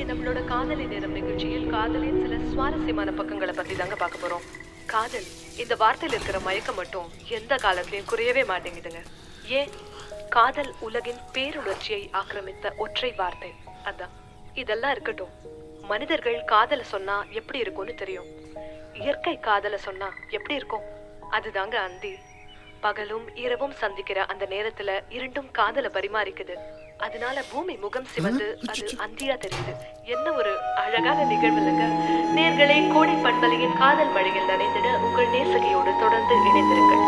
நம்மளோட காதலி நேரம் நிகழ்ச்சியில் காதலின் சில சுவாரஸ்யமான பக்கங்களை பத்தி தாங்க பார்க்க போறோம் காதல் இந்த வார்த்தையில இருக்கிற மயக்கம் மட்டும் எந்த காலத்திலயும் குறையவே மாட்டேங்குதுங்க ஏன் காதல் உலகின் பேருணர்ச்சியை ஆக்கிரமித்த ஒற்றை வார்த்தை அதான் இதெல்லாம் இருக்கட்டும் மனிதர்கள் காதலை சொன்னா எப்படி இருக்கும்னு தெரியும் இயற்கை காதலை சொன்னா எப்படி இருக்கும் அதுதாங்க அந்தி பகலும் இரவும் சந்திக்கிற அந்த நேரத்துல இரண்டும் காதலை பரிமாறிக்குது அதனால பூமி முகம் சிவந்து அது அந்தியா தெரியுது என்ன ஒரு அழகான நிகழ்வு இல்லைங்க நேர்களே கோடை பண்பலையின் காதல் வழியில் நனைந்திட உங்கள் நேசகையோடு தொடர்ந்து இணைந்திருங்கள்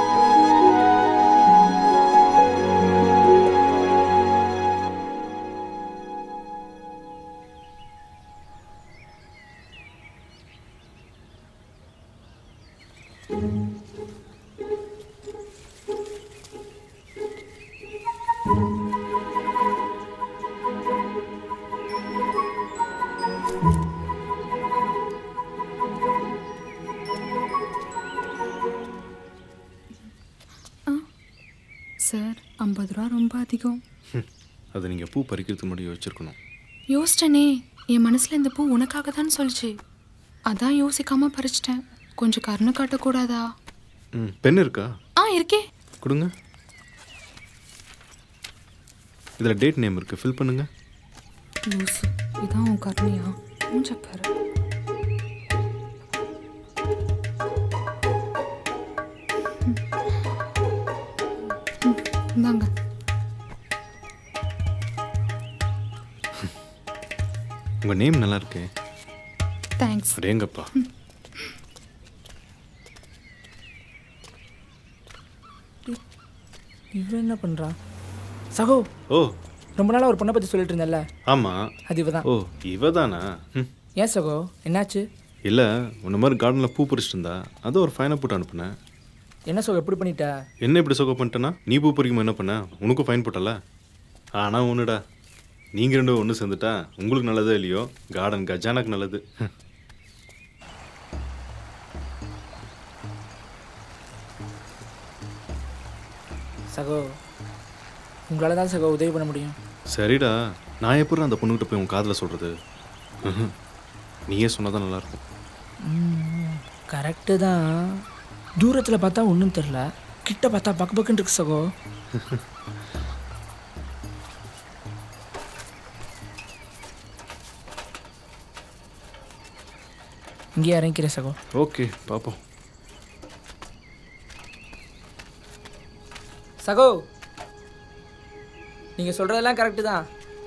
சார் ஐம்பது ரூபா ரொம்ப அதிகம் அதை நீங்கள் பூ பறிக்கிறதுக்கு முன்னாடி யோசிச்சிருக்கணும் யோசிச்சனே என் மனசில் இந்த பூ உனக்காக தான் சொல்லிச்சு அதான் யோசிக்காம பறிச்சிட்டேன் கொஞ்சம் கருணை காட்டக்கூடாதா ம் பென் இருக்கா ஆ இருக்கே கொடுங்க இதில் டேட் நேம் இருக்குது ஃபில் பண்ணுங்க லூசு இதான் உன் கருணையா மூஞ்ச பாரு ம். ம், இந்தாங்க உங்கள் நேம் நல்லா இருக்கே தேங்க்ஸ் அடேங்கப்பா இவன் என்ன பண்ணுறான் சகோ ஓ ரொம்ப நாளாக ஒரு பொண்ணை பற்றி சொல்லிட்டு இருந்தேன்ல ஆமாம் அது இவ தான் ஓ இவ தானா ம் ஏன் சகோ என்னாச்சு இல்லை உன்ன மாதிரி கார்டனில் பூ பறிச்சிட்டு இருந்தா அதை ஒரு ஃபைனை போட்டு அனுப்புனேன் என்ன சகோ எப்படி பண்ணிட்ட என்ன இப்படி சொக்க பண்ணிட்டேன்னா நீ பூ பறிக்கும்போது என்ன பண்ண உனக்கும் ஃபைன் போட்டல ஆனால் ஒன்றுடா நீங்கள் ரெண்டும் ஒன்று சேர்ந்துட்டா உங்களுக்கு நல்லதோ இல்லையோ கார்டன் கஜானாக்கு நல்லது சகோ உங்களால் தான் சகோ உதவி பண்ண முடியும் சரிடா நான் எப்படி அந்த பொண்ணுகிட்ட போய் உன் காதில் சொல்கிறது நீயே சொன்னால் தான் நல்லாயிருக்கும் கரெக்டு தான் தூரத்தில் பார்த்தா ஒன்றும் தெரில கிட்ட பார்த்தா பக்கு பக்குன்னு இருக்கு சகோ இங்கேயே இறங்கிக்கிறேன் சகோ ஓகே பார்ப்போம் சகோ நீங்கள் சொல்கிறதெல்லாம் கரெக்டு தான்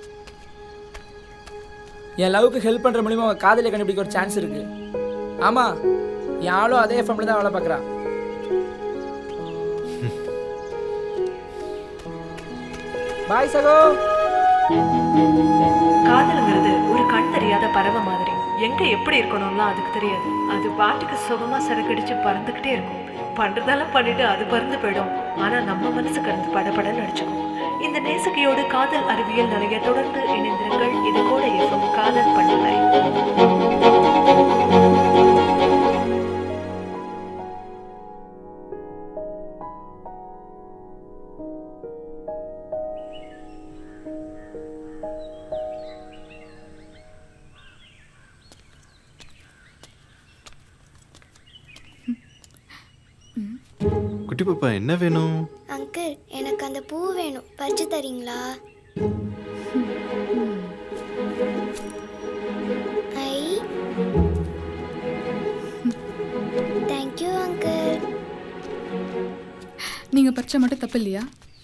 என் லவ்க்கு ஹெல்ப் பண்ணுற மூலியமா உங்கள் காதலை கண்டுபிடிக்க ஒரு சான்ஸ் இருக்கு ஆமாம் என் ஆளும் அதே எஃப்எம்ல தான் வேலை பார்க்குறா பாய் சகோ காதலுங்கிறது ஒரு கண் தெரியாத பறவை மாதிரி எங்க எப்படி இருக்கணும்லாம் அதுக்கு தெரியாது அது பாட்டுக்கு சுகமா சரக்கடிச்சு பறந்துகிட்டே இருக்கும் பண்றதெல்லாம் பண்ணிட்டு அது பறந்து போயிடும் ஆனா நம்ம மனசு கடந்து படபடன்னு அடிச்சுக்கும் இந்த நேசகையோடு காதல் அறிவியல் நிறைய தொடர்ந்து இணைந்திருங்கள் இது கூட எஃப்எம் காதல் பண்ணலை குட்டி பாப்பா என்ன வேணும் அங்கிள் எனக்கு அந்த பூ வேணும் பறிச்சு தரீங்களா ஐ தேங்க்யூ அங்கிள் நீங்கள் பறிச்சா மட்டும் தப்பு இல்லையா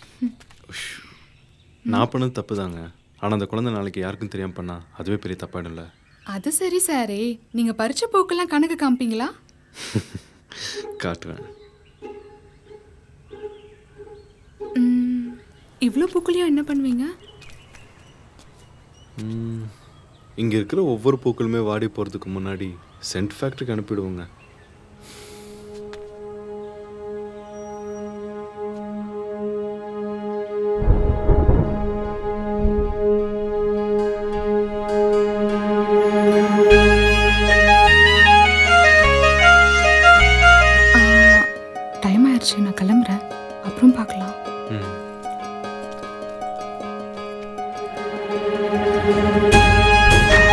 நான் பண்ணது தப்பு தாங்க ஆனால் அந்த குழந்தை நாளைக்கு யாருக்கும் தெரியாமல் பண்ணா அதுவே பெரிய தப்பாயிடும்ல அது சரி சாரே நீங்கள் பறிச்ச பூக்கெல்லாம் கணக்கு காமிப்பீங்களா காட்டுவேன் ம், இவ்வளோ பூக்களையும் என்ன பண்ணுவீங்க இங்கே இருக்கிற ஒவ்வொரு பூக்களுமே வாடி போகிறதுக்கு முன்னாடி சென்ட் ஃபேக்ட்ரிக்கு அனுப்பிடுவோங்க டைம் ஆயிடுச்சு நான் கிளம்புறேன் அப்புறம் பார்க்கலாம் ம் ஆ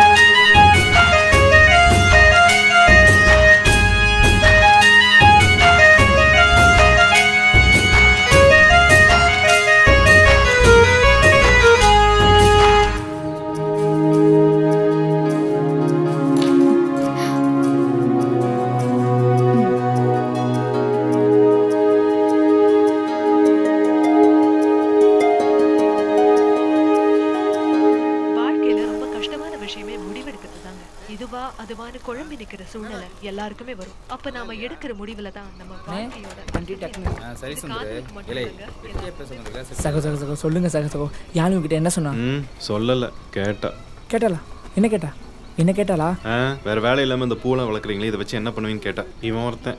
இதுவா அதுவான்னு குழம்பி நிக்கிற சூழ்நிலை எல்லாருக்குமே வரும் அப்ப நாம எடுக்கிற முடிவுல தான் நம்ம வாழ்க்கையோட வண்டி டக்குனு ஆ சரி இது சுந்தரு காதலுக்கு மட்டும் இலை இல்லைங்க. வெட்டியே பேச வந்திருக்கா சரி சகோ சகோ சகோ சொல்லுங்க சகோ சகோ யாழ் உங்ககிட்ட என்ன சொன்னா ம் சொல்லலை கேட்டா கேட்டாளா என்ன கேட்டா என்ன கேட்டாளா ஆ வேற வேலை இல்லாமல் இந்த பூலாம் வளர்க்குறீங்களே இதை வச்சு என்ன பண்ணுவீங்கன்னு கேட்டா இவன் ஒருத்தன்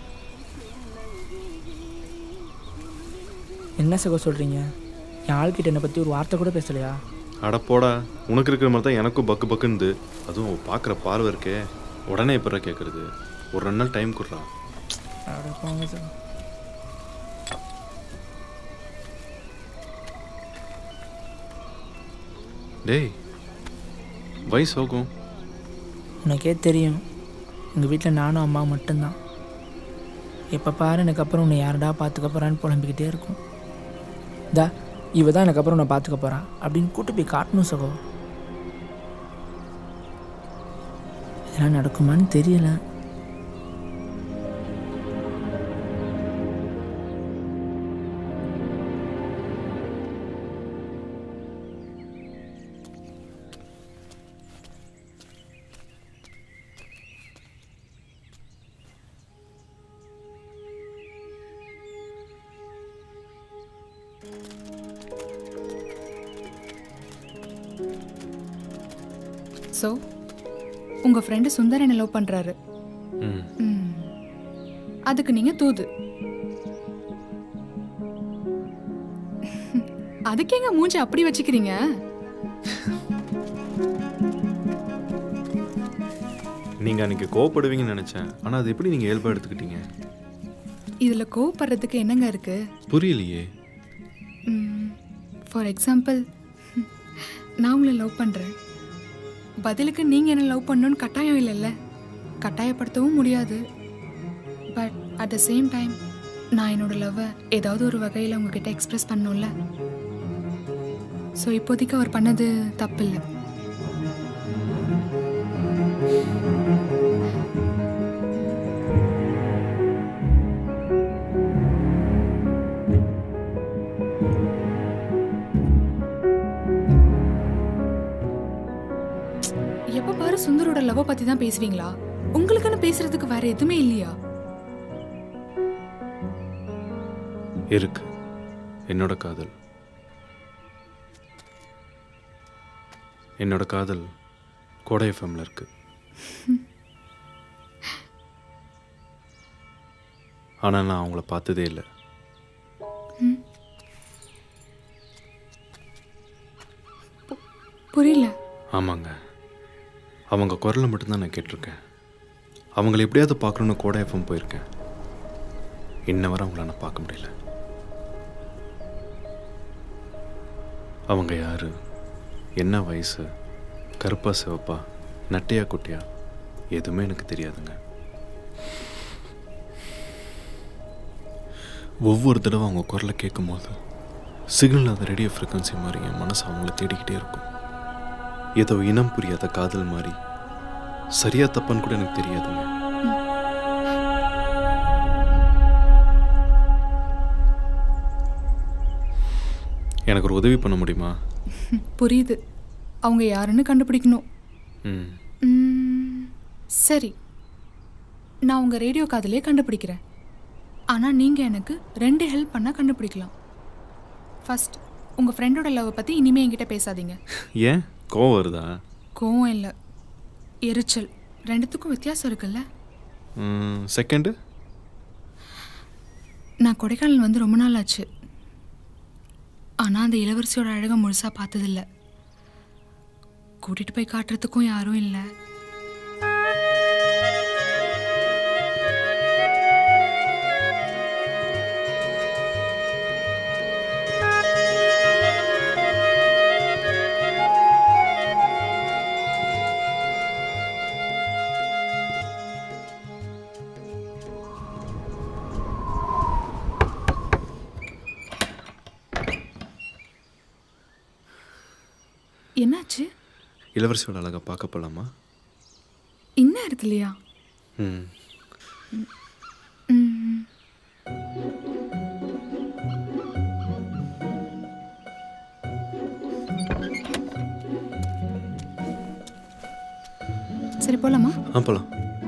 என்ன சகோ சொல்றீங்க என் ஆள்கிட்ட என்னை பத்தி ஒரு வார்த்தை கூட பேசலையா அட போடா உனக்கு இருக்கிற மாதிரி தான் எனக்கும் பக்கு பக்குன்னு அதுவும் பார்க்குற பார்வை இருக்கே உடனே எப்படா கேட்குறது ஒரு ரெண்டு நாள் டைம் கொடுறான் அட போங்க சகோ டேய் வயசு ஆகும் உனக்கே தெரியும் எங்கள் வீட்டில் நானும் அம்மா மட்டும்தான் எப்போ பாரு எனக்கு அப்புறம் உன்னை யாரடா பார்த்துக்க போகிறான்னு புலம்பிக்கிட்டே இருக்கும் தா இவ தான் எனக்கு அப்புறம் உன்னை பார்த்துக்க போறா அப்படின்னு கூட்டு போய் காட்டணும் சகோ இதெல்லாம் நடக்குமான்னு தெரியல ஸோ உங்கள் ஃப்ரெண்டு சுந்தர் என்ன லவ் பண்ணுறாரு ம் ம் அதுக்கு நீங்கள் தூது அதுக்கு எங்க மூஞ்சி அப்படி வச்சுக்கிறீங்க நீங்கள் அன்றைக்கி கோவப்படுவீங்கன்னு நினச்சேன் ஆனால் அது எப்படி நீங்கள் இயல்பாக எடுத்துக்கிட்டீங்க இதில் கோவப்படுறதுக்கு என்னங்க இருக்கு புரியலையே ஃபார் எக்ஸாம்பிள் நான் உங்களை லவ் பண்ணுறேன் பதிலுக்கு நீங்கள் என்ன லவ் பண்ணணும்னு கட்டாயம் இல்லைல்ல கட்டாயப்படுத்தவும் முடியாது but at the same time நான் என்னோட லவ்வை ஏதாவது ஒரு வகையில் உங்ககிட்ட எக்ஸ்பிரஸ் பண்ணணும்ல ஸோ இப்போதைக்கு அவர் பண்ணது தப்பில்லை எப்போ பாரு சுந்தரோட லவ்வை பற்றி தான் பேசுவீங்களா உங்களுக்குன்னு பேசுறதுக்கு வேற எதுவுமே இல்லையா இருக்கு என்னோட காதல் என்னோட காதல் கோடை எஃப்எம்ல இருக்கு ஆனால் நான் அவங்கள பார்த்ததே இல்லை புரியல ஆமாங்க அவங்க குரலை மட்டும்தான் நான் கேட்டிருக்கேன் அவங்கள எப்படியாவது பார்க்கணுன்னு கோடை எஃப்எம் போயிருக்கேன் இன்ன வரை அவங்கள நான் பார்க்க முடியல அவங்க யாரு என்ன வயசு கருப்பா சிவப்பா நட்டையா குட்டியா எதுவுமே எனக்கு தெரியாதுங்க ஒவ்வொரு தடவை அவங்க குரலை கேட்கும்போது சிக்னல் அந்த ரேடியோ ஃப்ரீக்வன்சி மாதிரி என் மனசு அவங்கள தேடிக்கிட்டே இருக்கும் ஏதோ இனம் புரியாத காதல் மாதிரி சரியா தப்பான்னு கூட எனக்கு தெரியாதுங்க எனக்கு ஒரு உதவி பண்ண முடியுமா புரியுது அவங்க யாருன்னு கண்டுபிடிக்கணும் ம் ம், சரி நான் உங்கள் ரேடியோ காதலே கண்டுபிடிக்கிறேன் ஆனால் நீங்கள் எனக்கு ரெண்டு ஹெல்ப் பண்ணால் கண்டுபிடிக்கலாம் ஃபர்ஸ்ட் உங்கள் ஃப்ரெண்டோட லவ்வை பற்றி இனிமேல் என்கிட்ட பேசாதீங்க ஏன் கோவம் வருதா கோவம் இல்லை எரிச்சல் ரெண்டுத்துக்கும் வித்தியாசம் இருக்குல்ல செகண்டு நான் கொடைக்கானல் வந்து ரொம்ப நாள் ஆச்சு ஆனால் அந்த இளவரசியோட அழகை முழுசாக பார்த்ததில்ல கூட்டிகிட்டு போய் காட்டுறதுக்கும் யாரும் இல்லை என்னாச்சு இளவரசியோட அழகை பார்க்க போகலாமா இந்நேரத்துலையா ம் ம். சரி போலாமா ஆ போகலாம்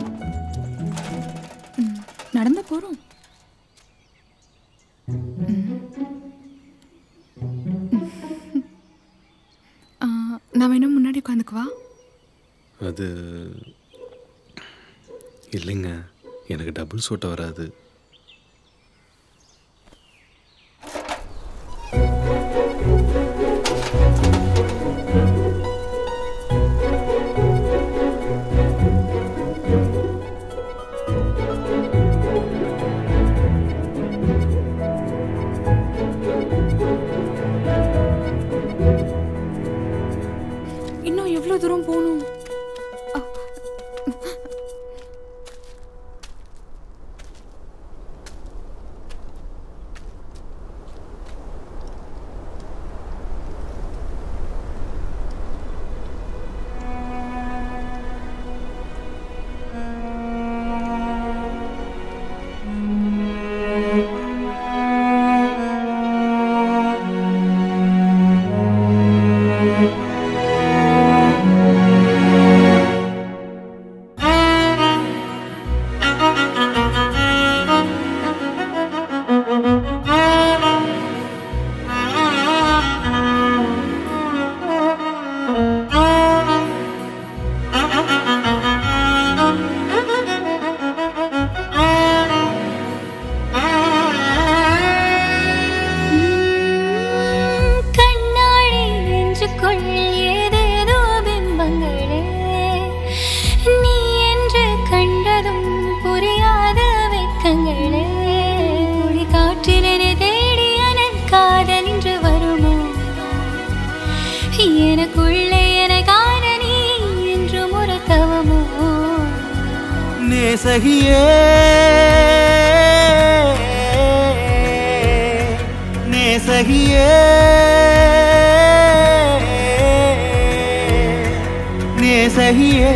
நடந்து போகிறோம் நான் வேணா முன்னாடி உட்காந்துக்குவா அது இல்லைங்க எனக்கு டபுள் சோட்டை வராது இன்னும் எவ்வளோ தூரம் போகணும் அ. கண்ணாடி நெஞ்சுக்குள் ஏதேதோ பிம்பங்களே நீ என்று கண்டதும் புரியாத வெக்கங்களே ஒளி காற்றிலே தேடி அனல் காதல் என்று வருமோ எனக்குள்ளே என காண நீ என்று முறத்தவமோ நேசகியே நேசகியே நேசகியே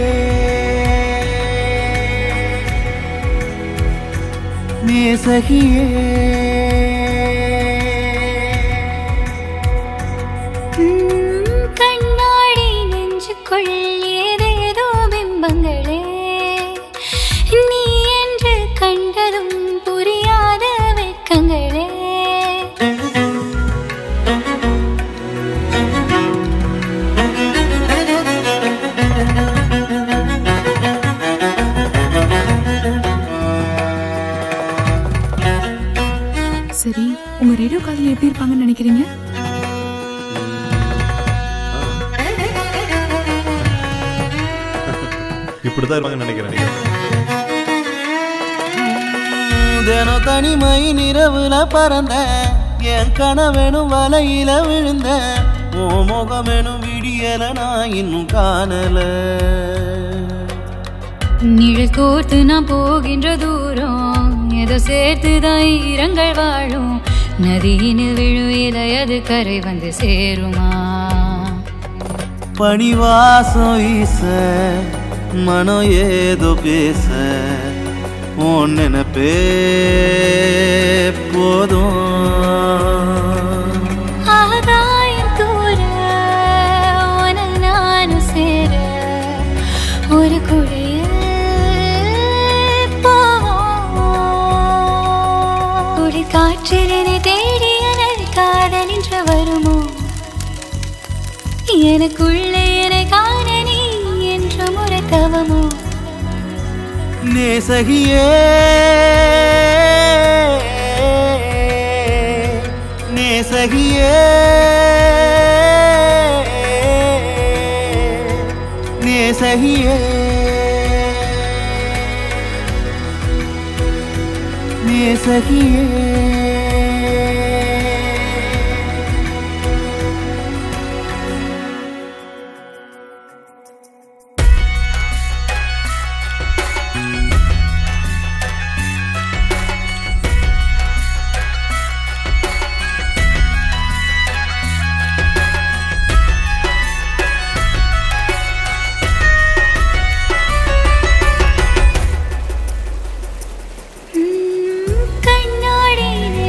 நேசகியே உம், கண்ணாடி நெஞ்சுக்குள் ஏதேதோ பிம்பங்களே நீ என்று கண்டதும் புரியாத வெக்கங்களே சரி உங்க ரேடியோ காதில் எப்படி இருப்பாங்கன்னு நினைக்கிறீங்க இப்படி தான் இருப்பாங்கன்னு நினைக்கிறேன் நீங்க. தினம் தனிமை நிறவுல பறந்த என் கனவெனும் வலையில விழுந்த ஓ முகமெனும் விடியல நான் இன்னும் காணல நிழல் கோர்த்து நான் போகின்ற தூரம் ஏதோ சேர்த்துதான் ஈரங்கள் வாழும் நதியினில் விழும் இலையது கரை வந்து சேருமா பணிவாசம் வீச மனம் ஏதோ பேச உன் நினைப்பே போதும் ஆகாயம் தூர உன நானும் சேர ஒரு குடையில் போவோம் குளிர் காற்றிலே தேடி அனல் காதல் என்று வருமோ எனக்குள்ளே என காண நீ என்று முறத்தவமோ நேசகியே நேசகியே நேசகியே நேசகியே கண்ணாடி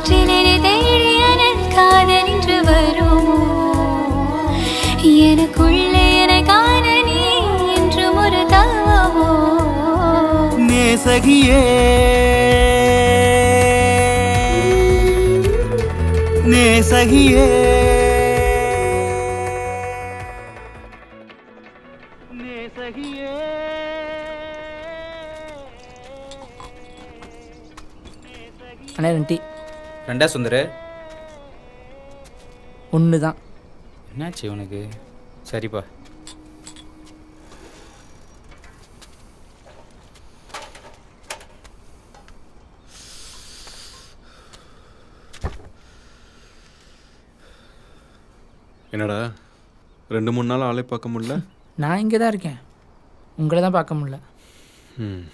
காற்றிலே தேடி அனல் காதல் இன்று வருமோ எனக்குள்ளே என காண நீ என்றும் ஒரு தாவோ நேசகியே நேசகியே நேசகியே அண்ணா ரெண்டு டீ ரெண்டா சுந்தரு ஒன்று தான் என்னாச்சு உனக்கு சரிப்பா என்னடா ரெண்டு மூணு நாள் ஆளே பார்க்க முடியல நான் இங்கே தான் இருக்கேன் உங்களை தான் பார்க்க முடியல ம்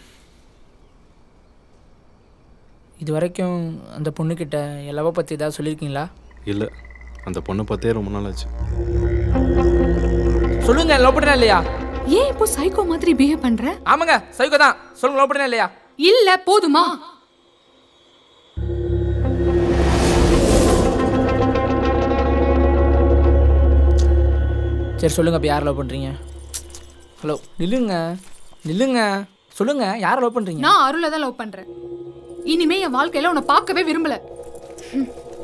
இது வரைக்கும் அந்த பொண்ணுக்கிட்ட எல்லாவோ பற்றி ஏதாவது சொல்லியிருக்கீங்களா இல்லை அந்த பொண்ணை பார்த்தே ரொம்ப நாள் ஆச்சு சொல்லுங்க லவ் பண்ணா இல்லையா ஏன் இப்போ சைக்கோ மாதிரி பிஹேவ் பண்ற ஆமாங்க சைக்கோ தான் சொல்லுங்க லவ் பண்ணா இல்லையா இல்ல போதுமா சரி சொல்லுங்க அப்போ யார் லவ் பண்ணுறீங்க ஹலோ நில்லுங்க நில்லுங்க சொல்லுங்க யாரை லவ் பண்ணுறீங்க நான் அருளை தான் லவ் பண்றேன் இனிமே என் வாழ்க்கையில உன்னை பார்க்கவே விரும்பல ம்.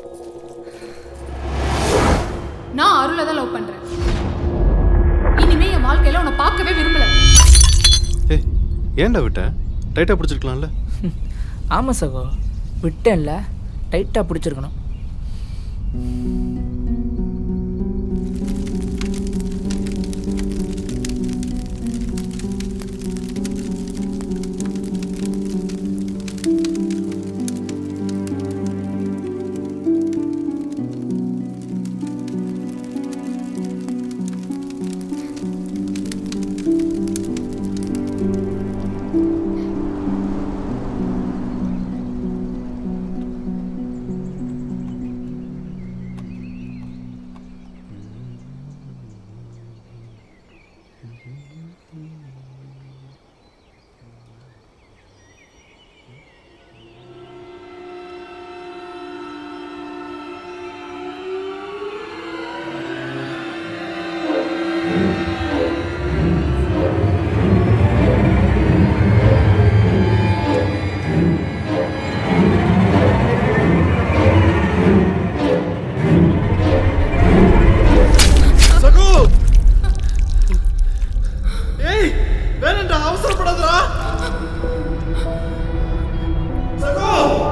நான் அருளை தான் லவ் பண்றேன் இனிமே என் வாழ்க்கையில உன்னை பார்க்கவே விரும்பல ஏய் ஏன்டா விட்ட டைட்டாக பிடிச்சிருக்கலாம்ல ஆமாம் சகோ விட்டேன்ல டைட்டாக பிடிச்சிருக்கணும் சகு ஏய் வேணாம்டா அவசரப்படாதடா சகு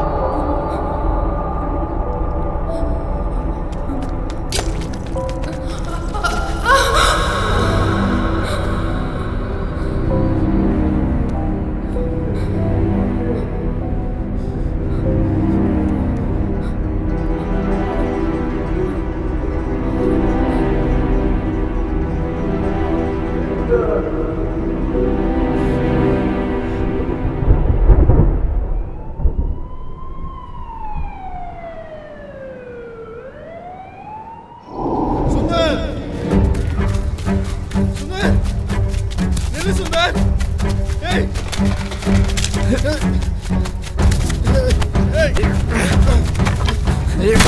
சுந்தர் சுந்தர் நில்லு சுந்தர் ஏய் ஏய்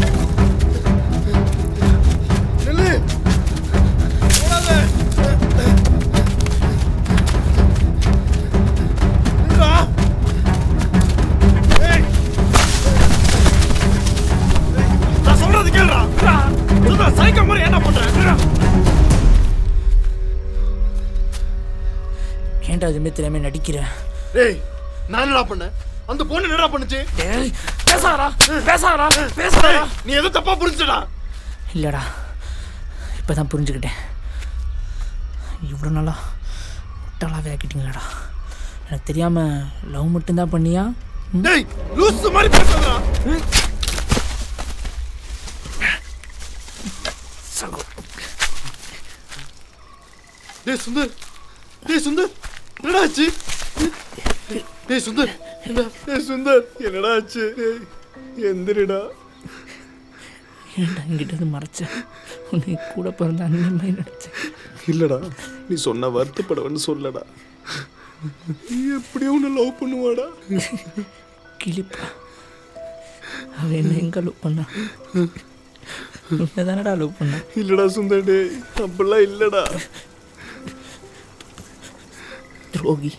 நில்லு ஓடாத நில்லுடா ஏய் நான் சொல்றது கேளுடா சுந்தர் சைக்கோ மாதிரி என்ன பண்ற நில்லுடா. ஏன்டா எதுவுமே தெரியாம நடிக்கிறேன் டேய் நான் என்னடா பண்ணேன் அந்த பொண்ணு என்னடா பண்ணுச்சு டேய் பேசாதடா பேசாதடா பேசாதடா டேய், நீ எதோ தப்பா புரிஞ்சுடா இல்லைடா இப்போ தான் புரிஞ்சுக்கிட்டேன் இவ்வளோ நாளா முட்டாளாவே ஆக்கிட்டீங்களாடா எனக்கு தெரியாமல் லவ் மட்டும்தான் பண்ணியா ம்? டேய் லூஸ் மாதிரி பேசாதடா டேய் சுந்தர் டேய் சுந்தர் என்னடா ஆச்சு டேய் சுந்தர் என்ன டேய் சுந்தர் என்னடா ஆச்சு டேய் எந்திரிடா ஏன்டா என்கிட்ட இருந்து மறைச்சேன் உன்னை கூட பிறந்த அண்ணன் மாதிரி நினச்சேன் இல்லைடா நீ சொன்ன வருத்தப்படவன்னு சொல்லடா எப்படியும் உன்னை லவ் பண்ணுவாடா கிளிப்பா அவன் என்ன எங்கே லவ் பண்ணா உன்னை தானடா லவ் பண்ணா இல்லடா சுந்தர் டே அப்படிலாம் இல்லடா துரோகி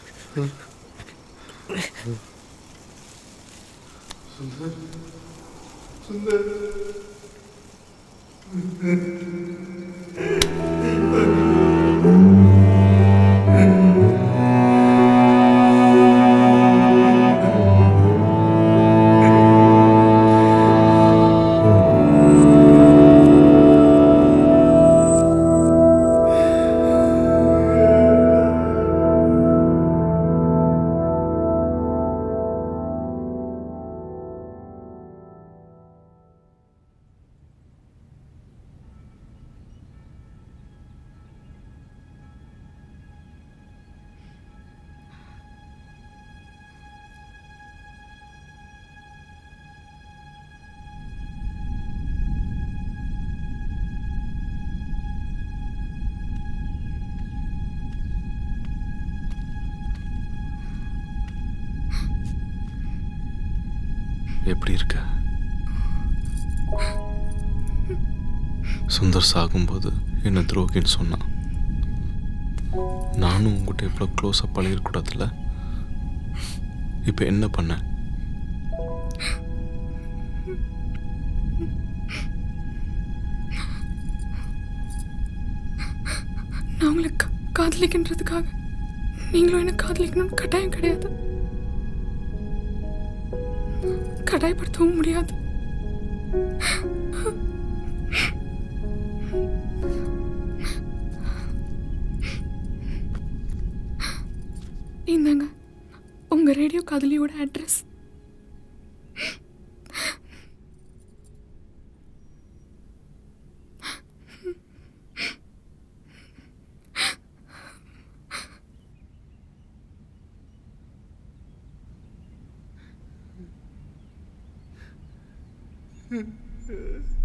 எப்படி இருக்க சுந்தர் சாகும்போது என்ன துரோகின்னு சொன்னான் நானும் உங்ககிட்ட எவ்வளோ க்ளோஸாக பழகிருக்கூடாதுல்ல இப்போ என்ன பண்ண நான் உங்களை கா- காதலிக்கின்றதுக்காக நீங்களும் என்ன காதலிக்கணும்னு கட்டாயம் கிடையாது கட்டாயப்படுத்தவும் முடியாது இந்தாங்க உங்க ரேடியோ காதலியோட அட்ரஸ் Mm-hmm.